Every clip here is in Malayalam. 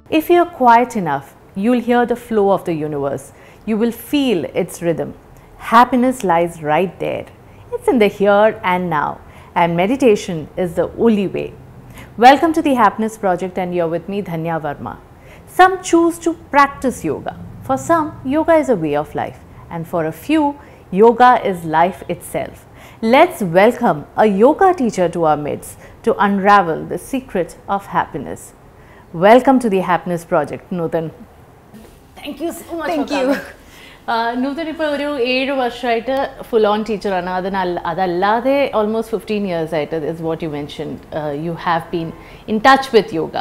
If you're quiet enough, you'll hear the flow of the universe. You will feel its rhythm. Happiness lies right there. It's in the here and now, and meditation is the only way. Welcome to the Happiness Project, and you're with me, Dhanya Verma. Some choose to practice yoga. For some, yoga is a way of life, and for a few, yoga is life itself. Let's welcome a yoga teacher to our midst to unravel the secret of happiness. Welcome to the Happiness Project, Nutan. Thank you so much. Thank for you. coming. ആഹ് നൂതൻ ഇപ്പോൾ ഒരു ഏഴ് വർഷമായിട്ട് ഫുൾ ഓൺ ടീച്ചറാണ് അതിനല്ല അതല്ലാതെ ഓൾമോസ്റ്റ് ഫിഫ്റ്റീൻ ഇയേഴ്സ് ആയിട്ട് is what you mention you have been in touch with yoga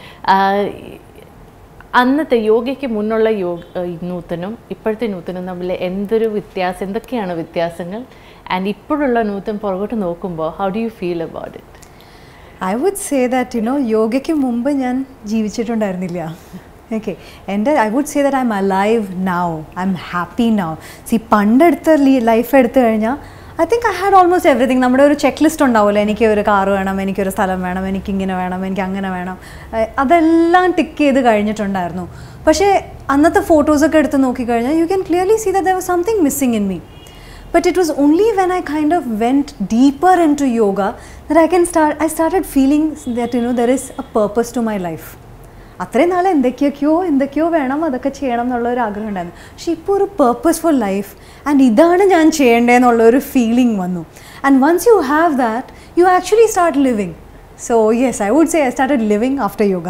അന്നത്തെ യോഗയ്ക്ക് മുന്നുള്ള യോഗ നൂത്തനും ഇപ്പോഴത്തെ നൂത്തനും തമ്മിൽ എന്തൊരു വ്യത്യാസം എന്തൊക്കെയാണ് വ്യത്യാസങ്ങൾ ആൻഡ് ഇപ്പോഴുള്ള നൂത്തൻ പുറകോട്ട് നോക്കുമ്പോൾ how do you feel about it I would say that you know യോഗയ്ക്ക് മുമ്പ് ഞാൻ ജീവിച്ചിട്ടുണ്ടായിരുന്നില്ല ഓക്കെ എൻ്റെ I would say that I'm alive now I'm happy now see പണ്ടെടുത്ത ലൈഫ് എടുത്തു കഴിഞ്ഞാൽ I think I had almost everything നമ്മുടെ ഒരു ചെക്ക് ലിസ്റ്റ് ഉണ്ടാവുമല്ലോ എനിക്ക് ഒരു കാറ് വേണം എനിക്കൊരു സ്ഥലം വേണം എനിക്ക് ഇങ്ങനെ വേണം എനിക്ക് അങ്ങനെ വേണം ഏഹ് അതെല്ലാം ടിക്ക് ചെയ്ത് കഴിഞ്ഞിട്ടുണ്ടായിരുന്നു പക്ഷേ അന്നത്തെ ഫോട്ടോസൊക്കെ എടുത്ത് നോക്കിക്കഴിഞ്ഞാൽ you can clearly see that there was something missing in me But it was only when I kind of went deeper into yoga that I can start. I started feeling that you know there is a purpose to my life. അത്രയും നാളെ എന്തൊക്കെയൊക്കെയോ എന്തൊക്കെയോ വേണം അതൊക്കെ ചെയ്യണം എന്നുള്ള ഒരു ആഗ്രഹം ഉണ്ടായിരുന്നു പക്ഷെ ഇപ്പോൾ ഒരു പേർപ്പസ്ഫുൾ ലൈഫ് ആൻഡ് ഇതാണ് ഞാൻ ചെയ്യേണ്ടതെന്നുള്ള ഒരു ഫീലിംഗ് വന്നു and once you have that you actually start living so yes I would say I started living after yoga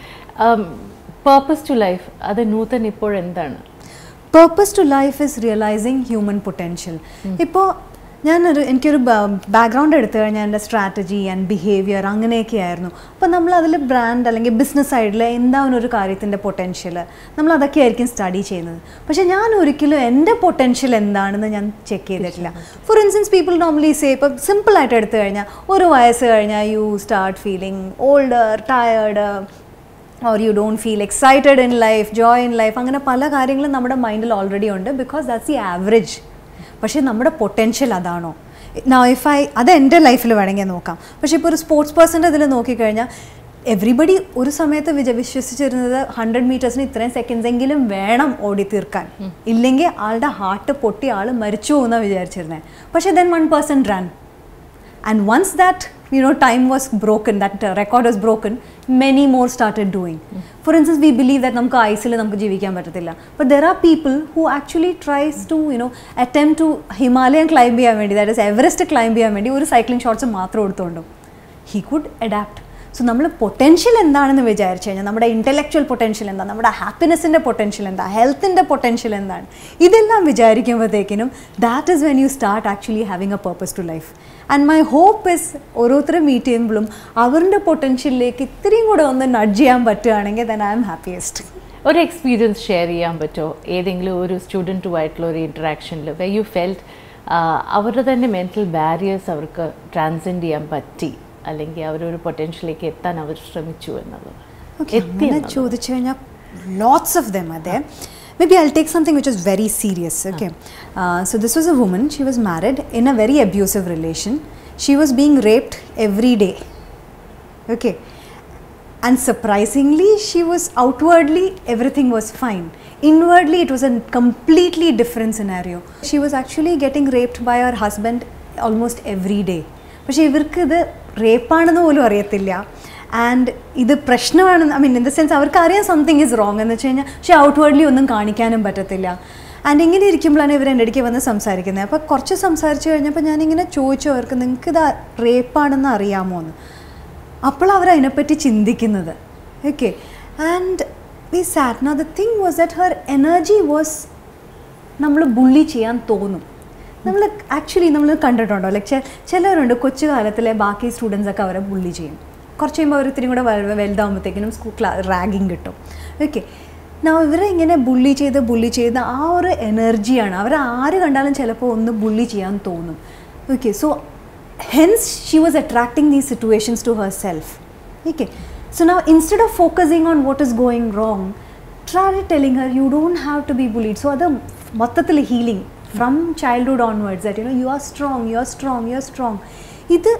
purpose to life അത് നൂതൻ ഇപ്പോഴെന്താണ് purpose to life is realising human potential ഇപ്പോൾ ഞാനൊരു എനിക്കൊരു ബാക്ക്ഗ്രൗണ്ട് എടുത്തു കഴിഞ്ഞാൽ എൻ്റെ സ്ട്രാറ്റജി ആൻഡ് ബിഹേവിയർ അങ്ങനെയൊക്കെ ആയിരുന്നു അപ്പോൾ നമ്മൾ അതിൽ ബ്രാൻഡ് അല്ലെങ്കിൽ ബിസിനസ് സൈഡിൽ എന്താണ് ഒരു കാര്യത്തിൻ്റെ പൊട്ടൻഷ്യൽ നമ്മൾ അതൊക്കെ ആയിരിക്കും സ്റ്റഡി ചെയ്യുന്നത് പക്ഷേ ഞാൻ ഒരിക്കലും എൻ്റെ പൊട്ടൻഷ്യൽ എന്താണെന്ന് ഞാൻ ചെക്ക് ചെയ്തിട്ടില്ല for instance people normally say ഇപ്പം സിമ്പിളായിട്ട് എടുത്തു കഴിഞ്ഞാൽ ഒരു വയസ്സ് കഴിഞ്ഞാൽ you start feeling older tired or you don't feel excited in life joy in life അങ്ങനെ പല കാര്യങ്ങളും നമ്മുടെ മൈൻഡിൽ ഓൾറെഡി ഉണ്ട് ബിക്കോസ് ദാറ്റ്സ് ദി ആവറേജ് പക്ഷേ നമ്മുടെ പൊട്ടൻഷ്യൽ അതാണോ നോ ഇഫ് ഐ അത് എൻ്റെ ലൈഫിൽ വേണമെങ്കിൽ നോക്കാം പക്ഷേ ഇപ്പോൾ ഒരു സ്പോർട്സ് പേഴ്സൻ്റെ ഇതിൽ നോക്കിക്കഴിഞ്ഞാൽ എവറിബഡി ഒരു സമയത്ത് വിജ വിശ്വസിച്ചിരുന്നത് ഹൺഡ്രഡ് മീറ്റേഴ്സിന് ഇത്രയും സെക്കൻഡ്സ് എങ്കിലും വേണം ഓടി തീർക്കാൻ ഇല്ലെങ്കിൽ ആളുടെ ഹാർട്ട് പൊട്ടി ആൾ മരിച്ചു പോകുന്ന വിചാരിച്ചിരുന്നത് പക്ഷേ then one person run and once that you know time was broken that uh, record was broken many more started doing for instance we believe that നമുക്ക് ഐസിൽ നമുക്ക് ജീവിക്കാൻ പറ്റത്തില്ല but there are people who actually tries to you know attempt to Himalayan climb ചെയ്യാൻ വേണ്ടി ദാറ്റ് ഇസ് എവറസ്റ്റ് ക്ലൈംബ് ചെയ്യാൻ വേണ്ടി ഒരു സൈക്ലിംഗ് ഷോർട്സ് മാത്രം എടുത്തുകൊണ്ടും ഹി കുഡ് അഡാപ്റ്റ് സോ നമ്മൾ പൊട്ടൻഷ്യൽ എന്താണെന്ന് വിചാരിച്ചു കഴിഞ്ഞാൽ നമ്മുടെ ഇൻ്റലക്ച്വൽ പൊട്ടൻഷ്യൽ എന്താ നമ്മുടെ ഹാപ്പിനെസ്സിൻ്റെ പൊട്ടൻഷ്യൽ എന്താ ഹെൽത്തിൻ്റെ പൊട്ടൻഷ്യൽ എന്താണ് ഇതെല്ലാം വിചാരിക്കുമ്പോഴത്തേക്കിനും that is when you start actually having a purpose to life and my hope is ഓരോരുത്തരെ മീറ്റ് ചെയ്യുമ്പോഴും അവരുടെ പൊട്ടൻഷ്യലിലേക്ക് ഇത്രയും കൂടെ ഒന്ന് നഡ്ജ് ചെയ്യാൻ പറ്റുകയാണെങ്കിൽ ദൻ ഐ എം ഹാപ്പിയസ്റ്റ് ഒരു എക്സ്പീരിയൻസ് ഷെയർ ചെയ്യാൻ പറ്റുമോ ഏതെങ്കിലും ഒരു സ്റ്റുഡൻറ്റുമായിട്ടുള്ള ഒരു ഇൻട്രാക്ഷനിൽ വെ യു ഫെൽറ്റ് അവരുടെ തന്നെ മെൻറ്റൽ ബാരിയേഴ്സ് അവർക്ക് ട്രാൻസെൻഡ് ചെയ്യാൻ പറ്റി അല്ലെങ്കിൽ അവരൊരു പൊട്ടൻഷ്യലിലേക്ക് എത്താൻ അവർ ശ്രമിച്ചു എന്നുള്ളത് Okay, എത്തി അങ്ങനെ എന്നുള്ളത്. ചോദിച്ചു കഴിഞ്ഞാൽ ലോട്ട്സ് ഓഫ് ദം അതെ Maybe I'll take something which is very serious. Okay. Uh, so this was a woman. She was married in a very abusive relation. She was being raped every day. Okay. And surprisingly, she was outwardly everything was fine. Inwardly, it was a completely different scenario. She was actually getting raped by her husband almost every day. പക്ഷേ ഇവർക്ക് ഇത് റേപ്പാണെന്ന് പോലും അറിയത്തില്ല ആൻഡ് ഇത് പ്രശ്നമാണെന്ന് I mean in the sense അവർക്ക് അറിയാം സംതിങ് ഇസ് റോങ് എന്ന് വെച്ച് കഴിഞ്ഞാൽ പക്ഷേ ഔട്ട്വേർഡ്ലി ഒന്നും കാണിക്കാനും പറ്റത്തില്ല ആൻഡ് ഇങ്ങനെ ഇരിക്കുമ്പോഴാണ് ഇവർ എൻ്റെ അടുക്ക് വന്ന് സംസാരിക്കുന്നത് അപ്പോൾ കുറച്ച് സംസാരിച്ച് കഴിഞ്ഞപ്പോൾ ഞാനിങ്ങനെ ചോദിച്ചു അവർക്ക് നിങ്ങൾക്ക് ഇത് റേപ്പാണെന്ന് അറിയാമോ എന്ന് അപ്പോൾ അവർ അതിനെപ്പറ്റി ചിന്തിക്കുന്നത് okay and we sat no the thing was that her energy was നമ്മൾ ബുള്ളി ചെയ്യാൻ തോന്നും നമ്മൾ ആക്ച്വലി നമ്മൾ കണ്ടിട്ടുണ്ടോ ലൈക്ക് ചിലരുണ്ട് കൊച്ചു കാലത്തിലെ ബാക്കി സ്റ്റുഡൻസ് ഒക്കെ അവരെ ബുള്ളി ചെയ്യും കുറച്ച് കഴിയുമ്പോൾ അവർ ഇത്തിരി കൂടെ വലുതാകുമ്പോഴത്തേക്കിനും വലുതാകുമ്പോഴത്തേക്കിനും സ്കൂൾ ക്ലാ റാഗിങ് കിട്ടും ഓക്കെ നാ ഇവരെ ഇങ്ങനെ ബുള്ളി ചെയ്ത് ബുള്ളി ചെയ്ത് ആ ഒരു എനർജിയാണ് അവർ ആര് കണ്ടാലും ചിലപ്പോൾ ഒന്ന് ബുള്ളി ചെയ്യാൻ തോന്നും okay so hence she was attracting these situations to herself okay so now instead of focusing on what is going wrong try telling her you don't have to be bullied so അത് മൊത്തത്തിൽ healing from childhood onwards that you know you are strong you are strong you are strong ഇത്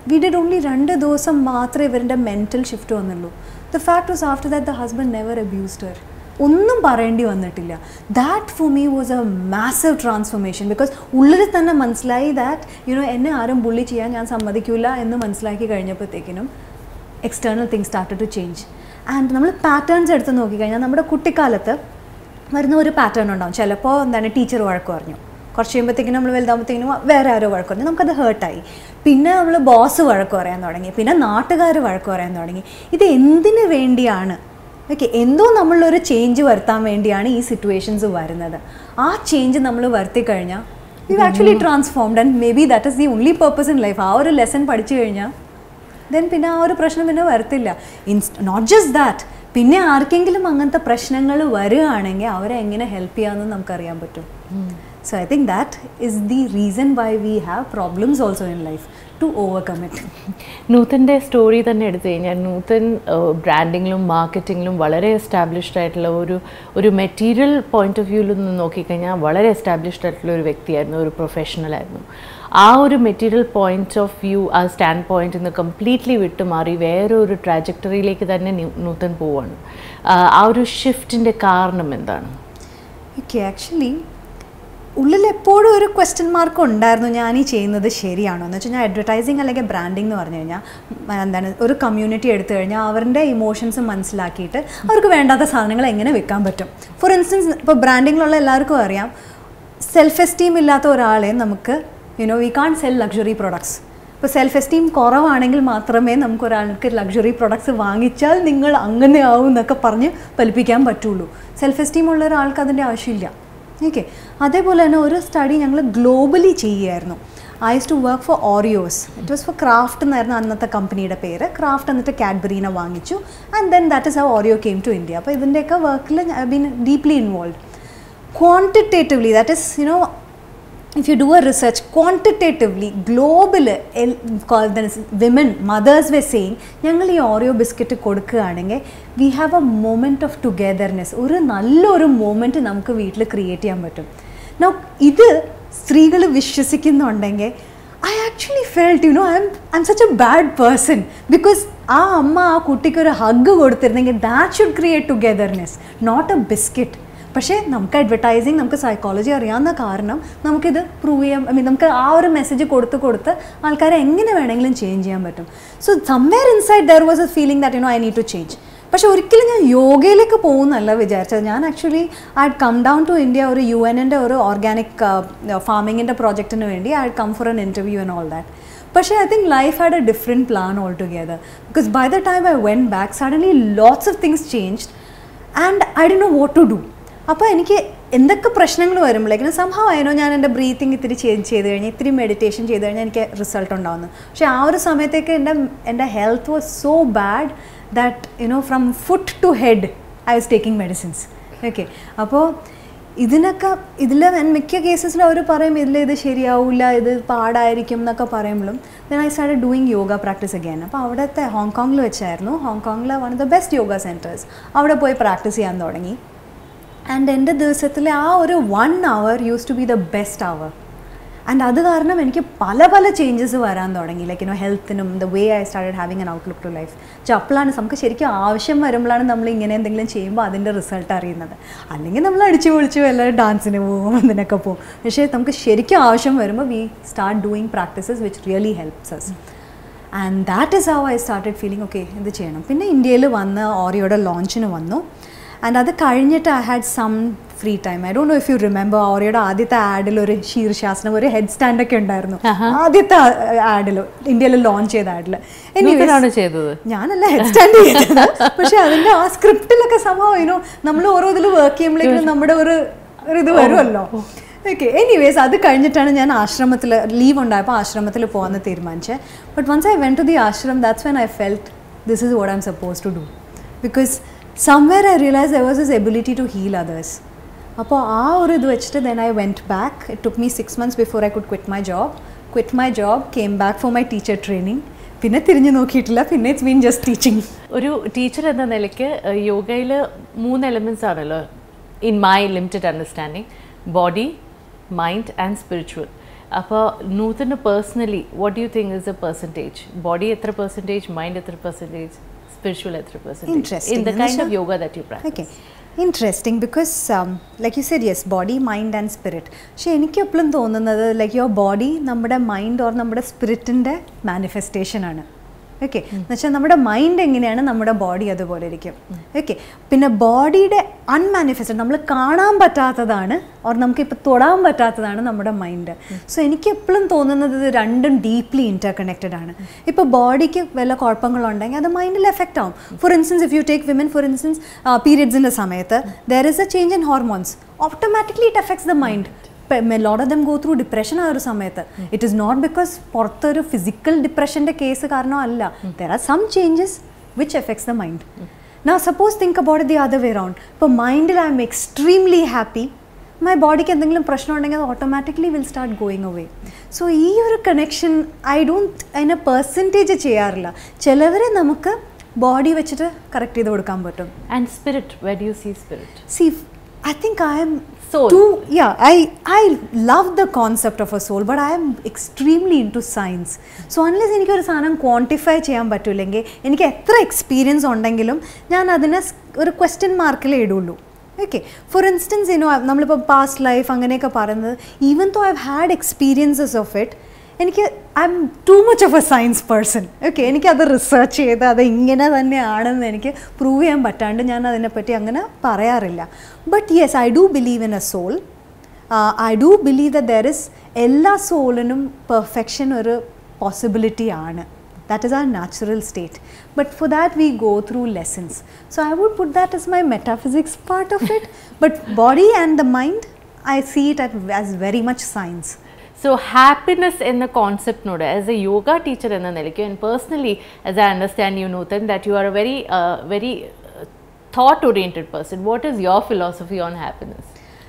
വി ഡിഡ് ഓൺലി രണ്ട് ദിവസം മാത്രമേ ഇവരുടെ മെൻറ്റൽ ഷിഫ്റ്റ് വന്നുള്ളൂ the fact was after that the husband never abused her ഒന്നും പറയേണ്ടി വന്നിട്ടില്ല that for me was a massive transformation because ഉള്ളിൽ തന്നെ മനസ്സിലായി ദാറ്റ് യുനോ എന്നെ ആരും ബുള്ളി ചെയ്യാൻ ഞാൻ സമ്മതിക്കില്ല എന്ന് മനസ്സിലാക്കി കഴിഞ്ഞപ്പോഴത്തേക്കിനും external things started to change and നമ്മൾ പാറ്റേൺസ് എടുത്ത് നോക്കിക്കഴിഞ്ഞാൽ നമ്മുടെ കുട്ടിക്കാലത്ത് വരുന്ന ഒരു പാറ്റേൺ ഉണ്ടാവും ചിലപ്പോൾ എന്താണ് ടീച്ചർ വഴക്ക് പറഞ്ഞു കുറച്ച് കഴിയുമ്പോഴത്തേക്കിനും നമ്മൾ വലുതാകുമ്പോഴത്തേക്കിനും വേറെ ആരോ വഴക്ക് പറഞ്ഞു നമുക്കത് ഹേർട്ടായി പിന്നെ നമ്മൾ ബോസ് വഴക്ക് പറയാൻ തുടങ്ങി പിന്നെ നാട്ടുകാർ വഴക്ക് പറയാൻ തുടങ്ങി ഇത് എന്തിനു വേണ്ടിയാണ് ഓക്കെ എന്തോ നമ്മളൊരു ചേഞ്ച് വരുത്താൻ വേണ്ടിയാണ് ഈ സിറ്റുവേഷൻസ് വരുന്നത് ആ ചേഞ്ച് നമ്മൾ വരുത്തി കഴിഞ്ഞാൽ you actually transformed and maybe that is the only purpose in life ആ ഒരു ലെസൺ പഠിച്ചു കഴിഞ്ഞാൽ ദെൻ പിന്നെ ആ ഒരു പ്രശ്നം പിന്നെ വരത്തില്ല ഇൻസ് നോട്ട് ജസ്റ്റ് ദാറ്റ് പിന്നെ ആർക്കെങ്കിലും അങ്ങനത്തെ പ്രശ്നങ്ങൾ വരികയാണെങ്കിൽ അവരെ എങ്ങനെ ഹെൽപ്പ് ചെയ്യാമെന്ന് നമുക്കറിയാൻ പറ്റും so I think that is the reason why we have problems also in life to overcome it നൂത്തൻ്റെ സ്റ്റോറി തന്നെ എടുത്തു കഴിഞ്ഞാൽ നൂത്തൻ ബ്രാൻഡിങ്ങിലും മാർക്കറ്റിങ്ങിലും വളരെ എസ്റ്റാബ്ലിഷ്ഡ് ആയിട്ടുള്ള ഒരു ഒരു മെറ്റീരിയൽ പോയിന്റ് ഓഫ് വ്യൂവിൽ നിന്ന് നോക്കിക്കഴിഞ്ഞാൽ വളരെ എസ്റ്റാബ്ലിഷ്ഡ് ആയിട്ടുള്ള ഒരു വ്യക്തിയായിരുന്നു ഒരു പ്രൊഫഷണൽ ആയിരുന്നു ആ ഒരു മെറ്റീരിയൽ പോയിന്റ് ഓഫ് വ്യൂ ആ സ്റ്റാൻഡ് പോയിന്റിൽ നിന്ന് കംപ്ലീറ്റ്ലി വിട്ടുമാറി വേറെ ഒരു ട്രാജക്ടറിയിലേക്ക് തന്നെ ന്യൂ- നൂത്തൻ പോവാണ് ആ, ആ ഒരു ഷിഫ്റ്റിൻ്റെ കാരണം എന്താണ് ഓക്കെ ആക്ച്വലി ഉള്ളിൽ എപ്പോഴും ഒരു ക്വസ്റ്റ്യൻ മാർക്ക് ഉണ്ടായിരുന്നു ഞാൻ ഈ ചെയ്യുന്നത് ശരിയാണോ എന്ന് വെച്ചാൽ ഞാൻ അഡ്വർടൈസിങ് അല്ലെങ്കിൽ ബ്രാൻഡിംഗ് എന്ന് പറഞ്ഞു കഴിഞ്ഞാൽ ഉം, എന്താണ് ഒരു കമ്മ്യൂണിറ്റി എടുത്തു കഴിഞ്ഞാൽ അവരുടെ ഇമോഷൻസ് മനസ്സിലാക്കിയിട്ട് അവർക്ക് വേണ്ടാത്ത സാധനങ്ങൾ എങ്ങനെ വെക്കാൻ പറ്റും ഫോർ ഇൻസ്റ്റൻസ് ഇപ്പോൾ ബ്രാൻഡിങ്ങിലുള്ള എല്ലാവർക്കും അറിയാം സെൽഫ് എസ്റ്റീം ഇല്ലാത്ത ഒരാളെ നമുക്ക് you know we can sell luxury products ഇപ്പോൾ സെൽഫ് എസ്റ്റീം കുറവാണെങ്കിൽ മാത്രമേ നമുക്ക് ഒരാൾക്ക് ലക്ഷറി പ്രൊഡക്ട്സ് വാങ്ങിച്ചാൽ നിങ്ങൾ അങ്ങനെ ആവും എന്നൊക്കെ പറഞ്ഞ് ഫലിപ്പിക്കാൻ പറ്റുള്ളൂ സെൽഫ് എസ്റ്റീം ഉള്ള ഒരാൾക്ക് അതിൻ്റെ ആവശ്യമില്ല ഓക്കെ അതേപോലെ തന്നെ ഒരു സ്റ്റഡി ഞങ്ങൾ ഗ്ലോബലി ചെയ്യുമായിരുന്നു I used to work for Oreos it was for Kraft എന്നായിരുന്നു അന്നത്തെ കമ്പനിയുടെ പേര് ക്രാഫ്റ്റ് എന്നിട്ട് കാഡ്ബറീനെ വാങ്ങിച്ചു and then that is how Oreo came to India അപ്പോൾ ഇതിൻ്റെയൊക്കെ വർക്കിൽ I been deeply involve quantitatively that is you know if you do a research quantitatively global women mothers were saying ഞങ്ങൾ ഈ ഓറിയോ ബിസ്ക്കറ്റ് കൊടുക്കുകയാണെങ്കിൽ we have a moment of togetherness ഒരു നല്ലൊരു മൊമെൻറ്റ് നമുക്ക് വീട്ടിൽ ക്രിയേറ്റ് ചെയ്യാൻ പറ്റും നോ ഇത് സ്ത്രീകൾ വിശ്വസിക്കുന്നുണ്ടെങ്കിൽ I actually felt you know I'm I'm such a bad person because ആ അമ്മ ആ കുട്ടിക്ക് ഒരു ഹഗ് കൊടുത്തിരുന്നെങ്കിൽ that should create togetherness not a biscuit പക്ഷേ നമുക്ക് അഡ്വർടൈസിങ് നമുക്ക് സൈക്കോളജി അറിയാവുന്ന കാരണം നമുക്കിത് പ്രൂവ് ചെയ്യാൻ ഐ മീൻ നമുക്ക് ആ ഒരു മെസ്സേജ് കൊടുത്ത് കൊടുത്ത് ആൾക്കാരെ എങ്ങനെ വേണമെങ്കിലും ചേഞ്ച് ചെയ്യാൻ പറ്റും so somewhere inside there was a feeling that you know I need to change പക്ഷെ ഒരിക്കലും ഞാൻ യോഗയിലേക്ക് പോകുന്നല്ല വിചാരിച്ചത് ഞാൻ actually I come down to India ഒരു യു എൻ്റെ ഒരു ഓർഗാനിക് ഫാമിങ്ങിൻ്റെ പ്രോജക്റ്റിന് വേണ്ടി I come for an interview and all that പക്ഷേ I think life had a different plan all together because by the time I went back suddenly lots of things changed and I ഡി നോ വോട്ട് ടു ഡു അപ്പോൾ എനിക്ക് എന്തൊക്കെ പ്രശ്നങ്ങൾ വരുമ്പോഴേക്കും സംഭവം ആയിരുന്നോ ഞാൻ എൻ്റെ ബ്രീത്തിങ് ഇത്തിരി ചേഞ്ച് ചെയ്ത് കഴിഞ്ഞാൽ ഇത്തിരി മെഡിറ്റേഷൻ ചെയ്ത് കഴിഞ്ഞാൽ എനിക്ക് റിസൾട്ട് ഉണ്ടാവുന്നു പക്ഷേ ആ ഒരു സമയത്തേക്ക് എൻ്റെ എൻ്റെ health was so bad that you know from food to head I was taking medicines okay അപ്പോൾ ഇതിനൊക്കെ ഇതിൽ മിക്ക കേസസിലും അവർ പറയും ഇതിൽ ഇത് ശരിയാവില്ല ഇത് പാടായിരിക്കും എന്നൊക്കെ പറയുമ്പോഴും then I start doing yoga practice again അപ്പോൾ അവിടുത്തെ ഹോങ്കോങ്ങിൽ വെച്ചായിരുന്നു ഹോങ്കോങ്ങിലെ one of the best yoga centres അവിടെ പോയി പ്രാക്ടീസ് ചെയ്യാൻ തുടങ്ങി ആൻഡ് എൻ്റെ ദിവസത്തിലെ ആ ഒരു one hour used to be the best hour and അത് കാരണം എനിക്ക് പല പല ചേഞ്ചസ് വരാൻ തുടങ്ങി ലൈക്ക് യുനോ ഹെൽത്തിനും the way I started having an outlook to life പക്ഷെ അപ്പോഴാണ് നമുക്ക് ശരിക്കും ആവശ്യം വരുമ്പോഴാണ് നമ്മൾ ഇങ്ങനെ എന്തെങ്കിലും ചെയ്യുമ്പോൾ അതിൻ്റെ റിസൾട്ട് അറിയുന്നത് അല്ലെങ്കിൽ നമ്മൾ അടിച്ചു പൊളിച്ചു എല്ലാവരും ഡാൻസിന് പോകും അതിനൊക്കെ പോകും പക്ഷേ നമുക്ക് ശരിക്കും ആവശ്യം വരുമ്പോൾ we start doing practices which really helps us and that is how I started feeling okay ഇത് ചെയ്യണം പിന്നെ ഇന്ത്യയിൽ വന്ന് ഓറിയോയുടെ ലോഞ്ചിന് വന്നു ആൻഡ് അത് കഴിഞ്ഞിട്ട് I had some free time I don't know if you remember ഓറിയുടെ ആദ്യത്തെ ആഡിൽ ഒരു ശീർഷാസനം ഒരു ഹെഡ് സ്റ്റാൻഡ് ഒക്കെ ഉണ്ടായിരുന്നു ആദ്യത്തെ ആഡിൽ ഇന്ത്യയിൽ ലോഞ്ച് ചെയ്ത ആഡിൽ നൂത്തനാണ് ചെയ്തത് ഞാനല്ല ഹെഡ് സ്റ്റാൻഡ് ചെയ്തത് പക്ഷെ അതിന്റെ ആ സ്ക്രിപ്റ്റിലൊക്കെ സംഭവം ഇനോ നമ്മൾ ഓരോ ഇതിൽ വർക്ക് ചെയ്യുമ്പോഴേക്കും നമ്മുടെ ഒരു ഒരു ഇത് വരുമല്ലോ ഓക്കെ എനിവേസ് അത് കഴിഞ്ഞിട്ടാണ് ഞാൻ ആശ്രമത്തിൽ ലീവ് ഉണ്ടായപ്പോൾ ആശ്രമത്തിൽ പോകാമെന്ന് തീരുമാനിച്ചത് but once I went to the ashram that's when I felt this is what I'm suppose to do because somewhere I realise there was is ability to heal others അപ്പോൾ ആ ഒരു ഇത് വെച്ചിട്ട് then I went back it took me six months before I could quit my job quit my job came back for my teacher training പിന്നെ തിരിഞ്ഞു നോക്കിയിട്ടില്ല പിന്നെ ഇറ്റ്സ് മീൻ ജസ്റ്റ് ടീച്ചിങ് ഒരു ടീച്ചർ എന്ന നിലയ്ക്ക് യോഗയിൽ മൂന്ന് എലമെൻറ്റ്സ് ആണല്ലോ in my limited understanding body mind and spiritual അപ്പോൾ Nutan personally what you think is a percentage body എത്ര പെർസെൻറ്റേജ് മൈൻഡ് എത്ര പെർസെൻറ്റേജ് സ്പിരിച്വൽ എത്ര പെർസെൻറ്റേജ് Interesting. ഇൻ ദ എന്ന് കൈൻഡ് ഓഫ് വെച്ചാ- yoga that you practice okay interesting because like you said yes body mind and spirit പക്ഷെ എനിക്ക് എപ്പോഴും തോന്നുന്നത് ലൈക്ക് യുവർ ബോഡി നമ്മുടെ മൈൻഡ് ഓർ നമ്മുടെ സ്പിരിറ്റിൻ്റെ മാനിഫെസ്റ്റേഷൻ ആണ് ഓക്കെ എന്നുവെച്ചാൽ നമ്മുടെ മൈൻഡ് എങ്ങനെയാണ് നമ്മുടെ ബോഡി അതുപോലെ ഇരിക്കും ഓക്കെ പിന്നെ ബോഡിയുടെ അൺമാനിഫെസ്റ്റഡ് നമ്മൾ കാണാൻ പറ്റാത്തതാണ് ഓർ നമുക്ക് ഇപ്പോൾ തൊടാൻ പറ്റാത്തതാണ് നമ്മുടെ മൈൻഡ് സോ എനിക്ക് എപ്പോഴും തോന്നുന്നത് ഇത് രണ്ടും ഡീപ്ലി ഇൻറ്റർ കണക്റ്റഡ് ആണ് ഇപ്പോൾ ബോഡിക്ക് വല്ല കുഴപ്പങ്ങളുണ്ടെങ്കിൽ അത് മൈൻഡിൽ എഫക്റ്റ് ആവും for instance if you take women for instance പീരിയഡ്സിൻ്റെ സമയത്ത് there is a change in hormones automatically it affects the mind lot of them go through depression ആ ഒരു സമയത്ത് ഇറ്റ് ഇസ് നോട്ട് ബിക്കോസ് പുറത്തൊരു ഫിസിക്കൽ ഡിപ്രഷൻ്റെ കേസ് കാരണം അല്ല there are some changes which affects the mind നാ suppose think about the other way round ഇപ്പോൾ മൈൻഡിൽ I'm extremely happy my ബോഡിക്ക് എന്തെങ്കിലും പ്രശ്നം ഉണ്ടെങ്കിൽ അത് automatically will start going away so ഈ ഒരു കണക്ഷൻ ഐ ഡോണ്ട് അതിനെ പെർസെൻറ്റേജ് ചെയ്യാറില്ല ചിലവരെ നമുക്ക് ബോഡി വെച്ചിട്ട് കറക്റ്റ് ചെയ്ത് കൊടുക്കാൻ പറ്റും and spirit where do you see spirit See, I think I am Soul. too. Yeah, I I love the concept of a soul, but I am extremely into science. So unless എനിക്കൊരു സാധനം ക്വാണ്ടിഫൈ ചെയ്യാൻ പറ്റില്ലെങ്കിൽ എനിക്ക് എത്ര എക്സ്പീരിയൻസ് ഉണ്ടെങ്കിലും ഞാൻ അതിനെ സ് ഒരു ക്വസ്റ്റ്യൻ മാർക്കിലേ ഇടുള്ളൂ ഓക്കെ ഫോർ ഇൻസ്റ്റൻസ് യുനോ നമ്മളിപ്പോൾ പാസ്റ്റ് ലൈഫ് അങ്ങനെയൊക്കെ പറയുന്നത് even though I had experiences of it എനിക്ക് I'm too much of a science person okay എനിക്കത് റിസർച്ച് ചെയ്ത് അത് ഇങ്ങനെ തന്നെയാണെന്ന് എനിക്ക് പ്രൂവ് ചെയ്യാൻ പറ്റാണ്ട് ഞാൻ അതിനെപ്പറ്റി അങ്ങനെ പറയാറില്ല but yes I do believe in a soul I do believe the there is എല്ലാ സോളിനും പെർഫെക്ഷൻ ഒരു പോസിബിലിറ്റി ആണ് that is our natural state but for that we go through lessons so I would put that is my metaphysics part of it but body and the mind I see it as very much science so happiness എന്ന കോൺസെപ്റ്റിനോട് ആസ് എ യോഗ ടീച്ചർ എന്ന നിലയ്ക്ക് and personally as I understand you Nutan that you are a very very thought oriented person what is your philosophy on happiness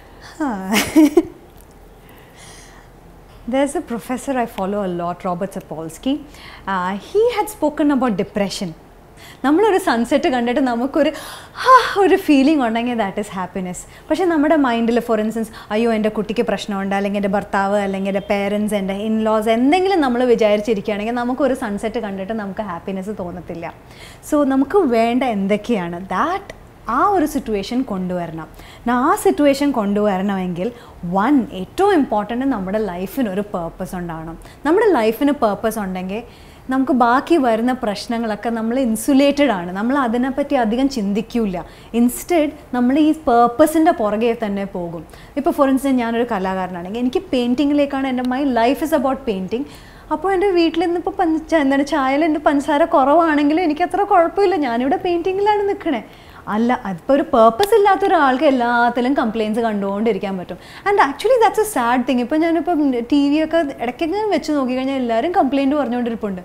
There's a professor I follow a lot, Robert Sapolsky. Uh, he had spoken about depression. നമ്മളൊരു സൺസെറ്റ് കണ്ടിട്ട് നമുക്കൊരു ഹാ ഒരു ഫീലിംഗ് ഉണ്ടെങ്കിൽ ദാറ്റ് ഈസ് ഹാപ്പിനെസ് പക്ഷേ നമ്മുടെ മൈൻഡിൽ ഫോർ ഇൻസ്റ്റൻസ് അയ്യോ എൻ്റെ കുട്ടിക്ക് പ്രശ്നമുണ്ട് അല്ലെങ്കിൽ എൻ്റെ ഭർത്താവ് അല്ലെങ്കിൽ എൻ്റെ പേരൻസ് എൻ്റെ ഇൻലോസ് എന്തെങ്കിലും നമ്മൾ വിചാരിച്ചിരിക്കുകയാണെങ്കിൽ നമുക്കൊരു സൺസെറ്റ് കണ്ടിട്ട് നമുക്ക് ഹാപ്പിനെസ് തോന്നത്തില്ല സോ നമുക്ക് വേണ്ട എന്തൊക്കെയാണ് ദാറ്റ് ആ ഒരു സിറ്റുവേഷൻ കൊണ്ടുവരണം ആ സിറ്റുവേഷൻ കൊണ്ടുവരണമെങ്കിൽ വൺ ഏറ്റവും ഇമ്പോർട്ടൻറ്റ് നമ്മുടെ ലൈഫിന് ഒരു പേർപ്പസ് ഉണ്ടാവണം നമ്മുടെ ലൈഫിന് പേർപ്പസ് ഉണ്ടെങ്കിൽ നമുക്ക് ബാക്കി വരുന്ന പ്രശ്നങ്ങളൊക്കെ നമ്മൾ ഇൻസുലേറ്റഡ് ആണ് നമ്മൾ അതിനെപ്പറ്റി അധികം ചിന്തിക്കില്ല ഇൻസ്റ്റെഡ് നമ്മൾ ഈ പേർപ്പസിൻ്റെ പുറകെ തന്നെ പോകും ഇപ്പോൾ ഫോർ ഇൻസ്റ്റൻസ് ഞാനൊരു കലാകാരനാണെങ്കിൽ എനിക്ക് പെയിൻറ്റിങ്ങിലേക്കാണ് എൻ്റെ my life is about painting അപ്പോൾ എൻ്റെ വീട്ടിൽ നിന്നിപ്പോൾ പഞ്ച എന്താണ് ചായയിൽ എൻ്റെ പഞ്ചസാര കുറവാണെങ്കിലും എനിക്ക് അത്ര കുഴപ്പമില്ല ഞാനിവിടെ പെയിൻറ്റിങ്ങിലാണ് നിൽക്കണേ അല്ല അതിപ്പോൾ ഒരു പേർപ്പസ് ഇല്ലാത്ത ഒരാൾക്ക് എല്ലാത്തിലും കംപ്ലയിൻസ് കണ്ടുകൊണ്ടിരിക്കാൻ പറ്റും and actually that's a sad thing ഇപ്പോൾ ഞാനിപ്പം ടി വി ഒക്കെ ഇടയ്ക്കൊക്കെ വെച്ച് നോക്കിക്കഴിഞ്ഞാൽ എല്ലാവരും കംപ്ലയിൻറ്റ് പറഞ്ഞുകൊണ്ടിരിപ്പുണ്ട്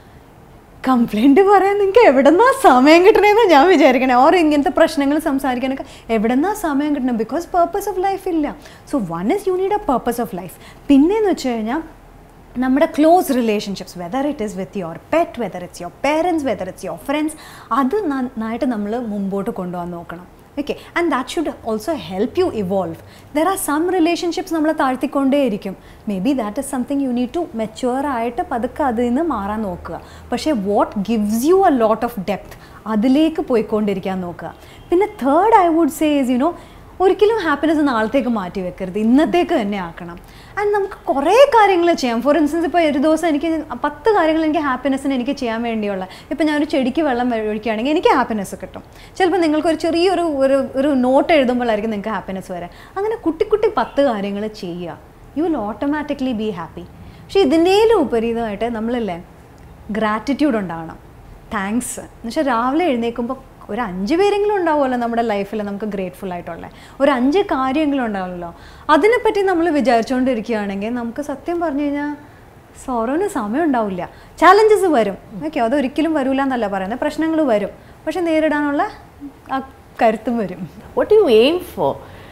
കംപ്ലൈൻറ്റ് പറയാൻ നിങ്ങൾക്ക് എവിടെന്നാ സമയം കിട്ടണേന്ന് ഞാൻ വിചാരിക്കണേ ഓർ ഇങ്ങനത്തെ പ്രശ്നങ്ങൾ സംസാരിക്കാനൊക്കെ എവിടെന്നാ സമയം കിട്ടണം ബിക്കോസ് പേർപ്പസ് ഓഫ് ലൈഫ് ഇല്ല so one is you need a purpose of life പിന്നെയെന്ന് വെച്ച് കഴിഞ്ഞാൽ നമ്മുടെ close relationships whether it is with your pet whether it's your parents whether it's your friends അത് നന്നായിട്ട് നമ്മൾ മുമ്പോട്ട് കൊണ്ടുപോകാൻ നോക്കണം okay and that should also help you evolve there are some relationships നമ്മളെ താഴ്ത്തിക്കൊണ്ടേയിരിക്കും maybe that is something you need to mature ആയിട്ട് പതുക്കെ അതിൽ നിന്ന് മാറാൻ നോക്കുക പക്ഷേ what gives you a lot of depth അതിലേക്ക് പോയിക്കൊണ്ടിരിക്കാൻ നോക്കുക പിന്നെ third I would say is you know ഒരിക്കലും ഹാപ്പിനെസ് നാളത്തേക്ക് മാറ്റി വെക്കരുത് ഇന്നത്തേക്ക് തന്നെ ആക്കണം ആൻഡ് നമുക്ക് കുറേ കാര്യങ്ങൾ ചെയ്യാം ഫോർ ഇൻസ്റ്റൻസ് ഇപ്പോൾ ഒരു ദിവസം എനിക്ക് പത്ത് കാര്യങ്ങൾ എനിക്ക് ഹാപ്പിനെസ്സിന് എനിക്ക് ചെയ്യാൻ വേണ്ടിയുള്ള ഇപ്പോൾ ഞാനൊരു ചെടിക്ക് വെള്ളം ഒഴിക്കുകയാണെങ്കിൽ എനിക്ക് ഹാപ്പിനെസ് കിട്ടും ചിലപ്പോൾ നിങ്ങൾക്കൊരു ചെറിയൊരു ഒരു ഒരു നോട്ട് എഴുതുമ്പോഴായിരിക്കും നിങ്ങൾക്ക് ഹാപ്പിനെസ് വരാം അങ്ങനെ കുട്ടി കുട്ടി പത്ത് കാര്യങ്ങൾ ചെയ്യുക you will automatically be happy പക്ഷേ ഇതിൻ്റെയും ഉപരീതമായിട്ട് നമ്മളല്ലേ ഗ്രാറ്റിറ്റ്യൂഡ് ഉണ്ടാവണം താങ്ക്സ് എന്നുവെച്ചാൽ രാവിലെ എഴുന്നേൽക്കുമ്പോൾ ഒരു അഞ്ച് പേരെങ്കിലും ഉണ്ടാവുമല്ലോ നമ്മുടെ ലൈഫിൽ നമുക്ക് ഗ്രേറ്റ്ഫുൾ ആയിട്ടുള്ള ഒരു അഞ്ച് കാര്യമെങ്കിലും ഉണ്ടാവുമല്ലോ അതിനെപ്പറ്റി നമ്മൾ വിചാരിച്ചുകൊണ്ടിരിക്കുകയാണെങ്കിൽ നമുക്ക് സത്യം പറഞ്ഞു കഴിഞ്ഞാൽ സോറോന് സമയം ഉണ്ടാവില്ല ചാലഞ്ചസ് വരും ഓക്കെ അതൊരിക്കലും വരില്ല എന്നല്ല പറയുന്നത് പ്രശ്നങ്ങൾ വരും പക്ഷെ നേരിടാനുള്ള ആ കരുത്തും വരും What do you aim for?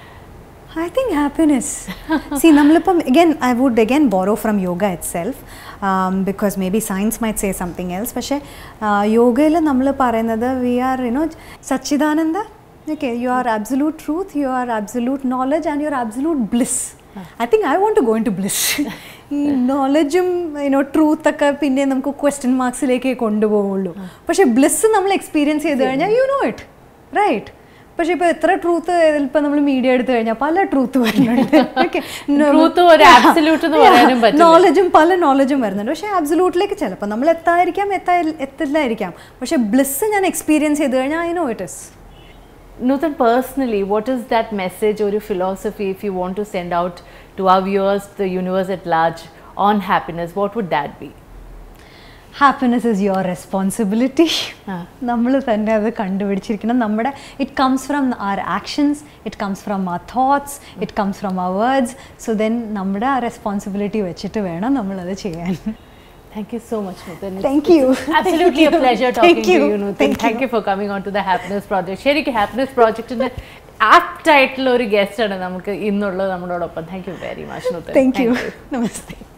I think happiness. See, നമ്മളിപ്പം again, I would again borrow from yoga itself um, because maybe science might say something else. പക്ഷേ യോഗയിൽ നമ്മൾ പറയുന്നത് we are you know Satchidananda okay you are absolute truth you are absolute knowledge and you are absolute bliss I think I want to go into bliss ഈ നോളജും യുനോ ട്രൂത്ത് ഒക്കെ പിന്നെ നമുക്ക് ക്വസ്റ്റ്യൻ മാർക്സിലേക്ക് കൊണ്ടുപോകുള്ളൂ പക്ഷെ ബ്ലിസ് നമ്മൾ എക്സ്പീരിയൻസ് ചെയ്ത് കഴിഞ്ഞാൽ യു നോ ഇറ്റ് റൈറ്റ് പക്ഷെ ഇപ്പൊ എത്ര ട്രൂത്ത് ഇപ്പൊ നമ്മൾ മീഡിയ എടുത്തു കഴിഞ്ഞാൽ പല ട്രൂത്ത് വരുന്നുണ്ട് Truth ഒരു absolute എന്ന് പറയാനും പറ്റില്ല. നോളജും പല നോളജും വരുന്നുണ്ട് പക്ഷെ ആബ്സലൂട്ടിലേക്ക് ചിലപ്പോൾ നമ്മൾ എത്താതിരിക്കാം എത്താ എത്തില്ലായിരിക്കാം പക്ഷെ ബ്ലിസ് ഞാൻ എക്സ്പീരിയൻസ് ചെയ്ത് കഴിഞ്ഞാൽ I know it is Nutan, personally, what is that message or your philosophy if you want to send out to our viewers, the universe at large, on happiness? What would that be? Happiness is your responsibility ആ. നമ്മൾ തന്നെ അത് കണ്ടുപിടിച്ചിരിക്കണം നമ്മുടെ it comes from our actions it comes from our thoughts it comes from our words so then നമ്മുടെ ആ റെസ്പോൺസിബിലിറ്റി വെച്ചിട്ട് വേണം നമ്മളത് ചെയ്യാൻ Thank you so much, Nutan. It's- Thank you. it's Absolutely Thank a you. pleasure talking Thank to you. you, Nutan. Thank Thank, you. you for coming on to the Happiness Project. ശരിക്കും ഹാപ്പിനെസ് പ്രോജക്റ്റിന്റെ ആപ്റ്റ് ആയിട്ടുള്ള ഒരു ഗസ്റ്റ് ആണ് നമുക്ക് ഇന്നുള്ളത് നമ്മളോടൊപ്പം thank you very much thank you namaste